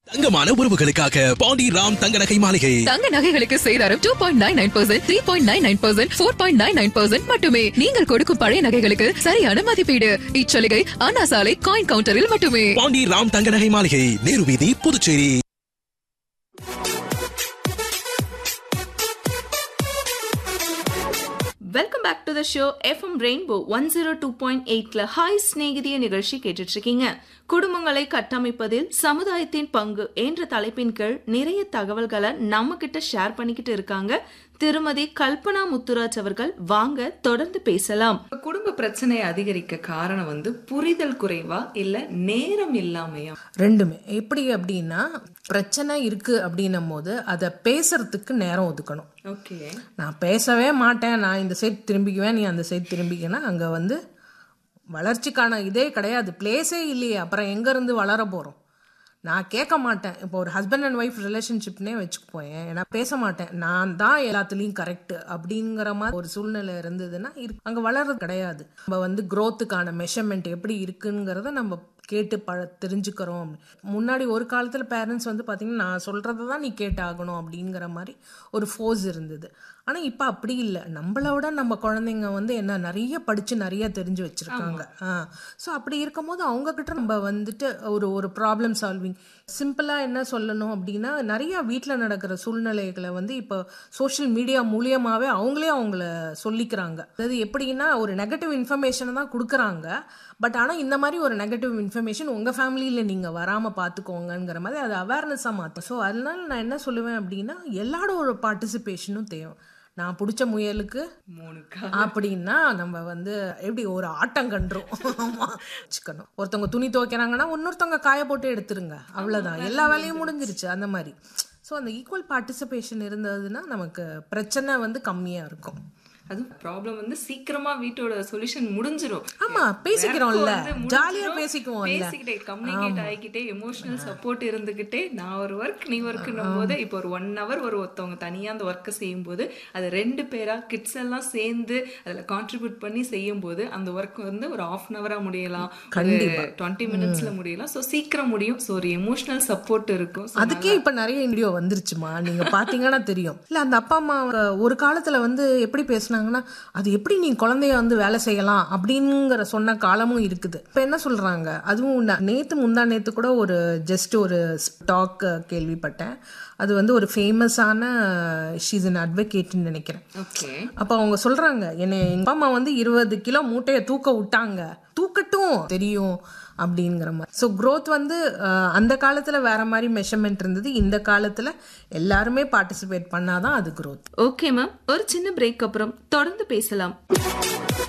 தங்கமான உறவுகளுக்காக பாண்டி ராம் தங்க நகை மாளிகை தங்க நகைகளுக்கு சேதாரம் two point nine nine percent three point nine nine percent four point nine nine percent மட்டுமே நீங்கள் கொடுக்கும் பழைய நகைகளுக்கு சரியான மதிப்பீடு இச்சலுகை அண்ணா சாலை காயின் கவுண்டரில் மட்டுமே பாண்டி ராம் தங்க நகை மாளிகை நேரு வீதி Puducherry welcome back to the show FM rainbow one zero two point எயிட்ல ஹாய் ஸ்நேகிதிய நிகழ்ச்சி கேட்டுட்டு இருக்கீங்க குடும்பங்களை கட்டமைப்பதில் சமுதாயத்தின் பங்கு என்ற தலைப்பின் கீழ் நிறைய தகவல்களை நம்ம கிட்ட ஷேர் பண்ணிக்கிட்டு இருக்காங்க திருமதி கல்பனா முத்துராஜ் அவர்கள் வாங்க தொடர்ந்து பேசலாம் குடும்ப பிரச்சனையை அதிகரிக்க காரணம் வந்து புரிதல் குறைவா இல்ல நேரம் இல்லாமையா ரெண்டுமே எப்படி அப்படின்னா பிரச்சனை இருக்கு அப்படின்னும் போது அதை பேசுறதுக்கு நேரம் ஒதுக்கணும் ஓகே நான் பேசவே மாட்டேன் நான் இந்த சைட் திரும்பிக்குவேன் நீ அந்த சைட் திரும்பிக்கனா அங்கே வந்து வளர்ச்சிக்கான இதே கிடையாது பிளேஸே இல்லையே அப்புறம் எங்கேருந்து வளர போகிறோம் நான் கேட்க மாட்டேன் இப்போ ஒரு ஹஸ்பண்ட் அண்ட் ஒய்ஃப் ரிலேஷன்ஷிப்னே வச்சுக்குப்போம் ஏன்னா பேச மாட்டேன் நான் தான் எல்லாத்துலேயும் கரெக்ட் அப்படிங்கிற மாதிரி ஒரு சூழ்நிலை இருந்ததுன்னா இரு அங்கே வளர்றது கிடையாது நம்ம வந்து growth-க்கான மெஷர்மெண்ட் எப்படி இருக்குங்கிறத நம்ம கேட்டு ப தெரிஞ்சுக்கிறோம் முன்னாடி ஒரு காலத்தில் பேரண்ட்ஸ் வந்து பார்த்தீங்கன்னா நான் சொல்கிறத தான் நீ கேட்டாகணும் அப்படிங்கிற மாதிரி ஒரு ஃபோர்ஸ் இருந்தது ஆனால் இப்போ அப்படி இல்லை நம்மளை விட நம்ம குழந்தைங்க வந்து என்ன நிறைய படித்து நிறைய தெரிஞ்சு வச்சுருக்காங்க ஆ ஸோ அப்படி இருக்கும்போது அவங்கக்கிட்ட நம்ம வந்துட்டு ஒரு ஒரு ப்ராப்ளம் சால்விங் சிம்பிளாக என்ன சொல்லணும் அப்படின்னா நிறைய வீட்டில் நடக்கிற சூழ்நிலைகளை வந்து இப்போ சோஷியல் மீடியா மூலியமாகவே அவங்களே அவங்கள சொல்லிக்கிறாங்க அதாவது எப்படின்னா ஒரு நெகட்டிவ் இன்ஃபர்மேஷனை தான் கொடுக்குறாங்க பட் ஆனால் இந்த மாதிரி ஒரு நெகட்டிவ் இன்ஃபர்மேஷன் உங்கள் ஃபேமிலியில் நீங்கள் வராமல் பார்த்துக்கோங்கங்கிற மாதிரி அது அவேர்னஸாக மாற்றும் ஸோ அதனால நான் என்ன சொல்லுவேன் அப்படின்னா எல்லாரோட ஒரு பார்ட்டிசிபேஷனும் தேவை நான் பிடிச்ச முயலுக்கு அப்படின்னா நம்ம வந்து எப்படி ஒரு ஆட்டம் கண்டுரும் ஆமா. வச்சுக்கணும் ஒருத்தவங்க துணி துவைக்கிறாங்கன்னா இன்னொருத்தவங்க காய போட்டு எடுத்துருங்க அவ்வளவுதான் எல்லா வேலையும் முடிஞ்சிருச்சு அந்த மாதிரி ஸோ அந்த ஈக்குவல் பார்ட்டிசிபேஷன் இருந்ததுன்னா நமக்கு பிரச்சனை வந்து கம்மியா இருக்கும் அது ப்ராப்ளம் வந்து சீக்கிரமா வீட்டோட சொல்யூஷன் முடிஞ்சிரும் ஆமா பேசிக்கிறோம்ல work வந்து முடிஞ்சிரும். ஜாலியா பேசிக்குவோம்ல பேசிக்கிட்டே கம்யூனிகேட் ஆகிக்கிட்டே எமோஷனல் சப்போர்ட் இருந்துகிட்டே நான் ஒரு ஒர்க் நீ ஒர்க்னும் போது இப்போ ஒரு ஒன் ஹவர் ஒரு ஒருத்தவங்க தனியா அந்த ஒர்க்கை செய்யும் போது அது ரெண்டு பேரா கிட்ஸ் எல்லாம் சேர்ந்து அதுல கான்ட்ரிபியூட் பண்ணி செய்யும் போது அந்த ஒர்க் வந்து ஒரு ஹாஃப் அன் ஹவரா முடியலாம் டுவெண்ட்டி மினிட்ஸ்ல முடியலாம் ஸோ சீக்கிரம் முடியும் ஸோ ஒரு எமோஷனல் சப்போர்ட் இருக்கும் So, அதுக்கே இப்ப நிறைய வீடியோ வந்துருச்சுமா நீங்க பாத்தீங்கன்னா தெரியும் இல்ல அந்த அப்பா அம்மா ஒரு காலத்துல வந்து எப்படி பேசுனாங்கன்னா அது எப்படி நீ குழந்தைய வந்து வேலை செய்யலாம் அப்படிங்கிற சொன்ன காலமும் இருக்குது இப்ப என்ன சொல்றாங்க அதுவும் ந- நேத்து முந்தா நேத்து கூட ஒரு ஜஸ்ட் ஒரு டாக் கேள்விப்பட்டேன் அது வந்து ஒரு ஃபேமஸான ஷீஸ் அன் அட்வொகேட்னு நினைக்கிறேன் ஓகே அப்ப அவங்க சொல்றாங்க என்னை எங்க அப்பா அம்மா வந்து இருபது கிலோ மூட்டையை தூக்க விட்டாங்க தூக்கட்டும் தெரியும் அப்படிங்கிற மாதிரி ஸோ growth வந்து அஹ், அந்த காலத்துல வேற மாதிரி மெஷர்மெண்ட் இருந்தது இந்த காலத்துல எல்லாருமே பார்ட்டிசிபேட் பண்ணாதான் அது growth ஓகே மேம் ஒரு சின்ன பிரேக் அப்புறம் தொடர்ந்து பேசலாம்